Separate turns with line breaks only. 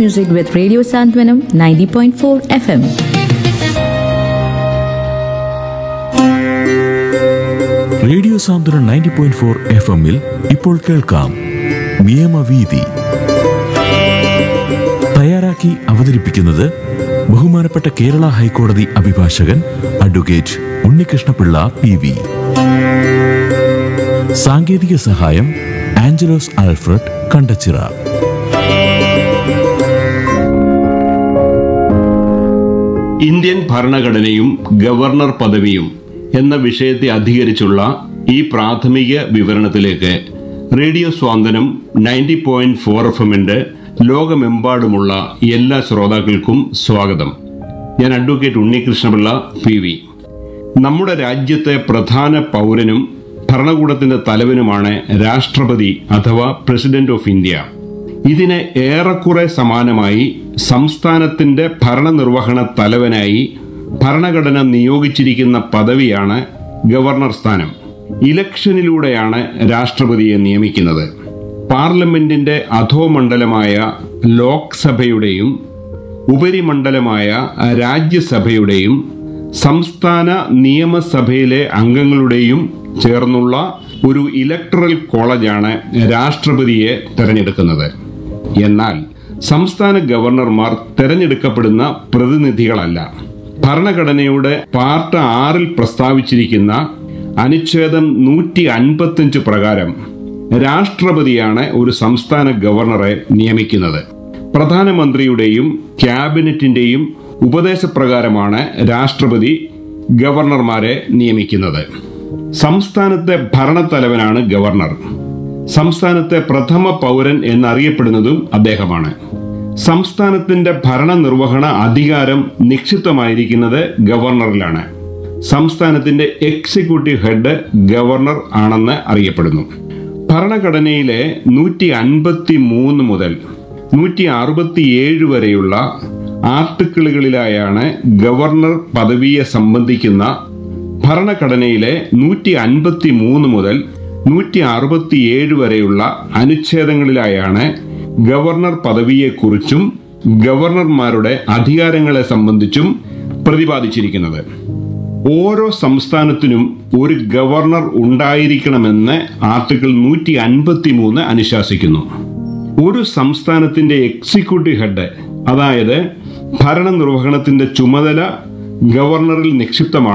music with Radio Santwanam 90.4 FM.
Radio Santwanam ninety point four F എമ്മിൽ ഇപ്പോൾ കേൾക്കാം നിയമവീതി തയ്യാറാക്കി അവതരിപ്പിക്കുന്നത് ബഹുമാനപ്പെട്ട കേരള ഹൈക്കോടതി അഭിഭാഷകൻ അഡ്വക്കേറ്റ് ഉണ്ണികൃഷ്ണപിള്ള പി വി സാങ്കേതിക സഹായം ആഞ്ചലോസ് ആൽഫ്രഡ് കണ്ടച്ചിറ
ഇന്ത്യൻ ഭരണഘടനയും ഗവർണർ പദവിയും എന്ന വിഷയത്തെ അധികരിച്ചുള്ള ഈ പ്രാഥമിക വിവരണത്തിലേക്ക് radio Santwanam ninety point four F എമ്മിന്റെ ലോകമെമ്പാടുമുള്ള എല്ലാ ശ്രോതാക്കൾക്കും സ്വാഗതം ഞാൻ അഡ്വക്കേറ്റ് ഉണ്ണികൃഷ്ണപിള്ള പി വി നമ്മുടെ രാജ്യത്തെ പ്രധാന പൗരനും ഭരണകൂടത്തിന്റെ തലവനുമാണ് രാഷ്ട്രപതി അഥവാ പ്രസിഡന്റ് ഓഫ് ഇന്ത്യ ഇതിന് ഏറെക്കുറെ സമാനമായി സംസ്ഥാനത്തിന്റെ ഭരണനിർവഹണ തലവനായി ഭരണഘടന നിയോഗിച്ചിരിക്കുന്ന പദവിയാണ് ഗവർണർ സ്ഥാനം ഇലക്ഷനിലൂടെയാണ് രാഷ്ട്രപതിയെ നിയമിക്കുന്നത് പാർലമെന്റിന്റെ അധോമണ്ഡലമായ ലോക്സഭയുടെയും ഉപരിമണ്ഡലമായ രാജ്യസഭയുടെയും സംസ്ഥാന നിയമസഭയിലെ അംഗങ്ങളുടെയും ചേർന്നുള്ള ഒരു ഇലക്ടറൽ കോളേജാണ് രാഷ്ട്രപതിയെ തെരഞ്ഞെടുക്കുന്നത് എന്നാൽ സംസ്ഥാന ഗവർണർമാർ തെരഞ്ഞെടുക്കപ്പെടുന്ന പ്രതിനിധികളല്ല ഭരണഘടനയുടെ പാർട്ട് ആറിൽ പ്രസ്താവിച്ചിരിക്കുന്ന അനുച്ഛേദം നൂറ്റി അൻപത്തിയഞ്ച് പ്രകാരം രാഷ്ട്രപതിയാണ് ഒരു സംസ്ഥാന ഗവർണറെ നിയമിക്കുന്നത് പ്രധാനമന്ത്രിയുടെയും ക്യാബിനറ്റിന്റെയും ഉപദേശപ്രകാരമാണ് രാഷ്ട്രപതി ഗവർണർമാരെ നിയമിക്കുന്നത് സംസ്ഥാനത്തെ ഭരണത്തലവനാണ് ഗവർണർ സംസ്ഥാനത്തെ പ്രഥമ പൗരൻ എന്നറിയപ്പെടുന്നതും അദ്ദേഹമാണ് സംസ്ഥാനത്തിന്റെ ഭരണനിർവഹണ അധികാരം നിക്ഷിപ്തമായിരിക്കുന്നത് ഗവർണറിലാണ് സംസ്ഥാനത്തിന്റെ എക്സിക്യൂട്ടീവ് ഹെഡ് ഗവർണർ ആണെന്ന് അറിയപ്പെടുന്നു ഭരണഘടനയിലെ നൂറ്റി അൻപത്തി മൂന്ന് മുതൽ നൂറ്റി അറുപത്തിയേഴ് വരെയുള്ള ആർട്ടിക്കിളുകളിലായാണ് ഗവർണർ പദവിയെ സംബന്ധിക്കുന്ന ഭരണഘടനയിലെ നൂറ്റി അൻപത്തി മൂന്ന് മുതൽ നൂറ്റി അറുപത്തിയേഴ് വരെയുള്ള അനുച്ഛേദങ്ങളിലായാണ് ഗവർണർ പദവിയെക്കുറിച്ചും ഗവർണർമാരുടെ അധികാരങ്ങളെ സംബന്ധിച്ചും പ്രതിപാദിച്ചിരിക്കുന്നത് ഓരോ സംസ്ഥാനത്തിനും ഒരു ഗവർണർ ഉണ്ടായിരിക്കണമെന്ന് ആർട്ടിക്കിൾ നൂറ്റി അൻപത്തി മൂന്ന് അനുശാസിക്കുന്നു ഒരു സംസ്ഥാനത്തിന്റെ എക്സിക്യൂട്ടീവ് ഹെഡ് അതായത് ഭരണനിർവഹണത്തിന്റെ ചുമതല ഗവർണറിൽ നിക്ഷിപ്തമാണ്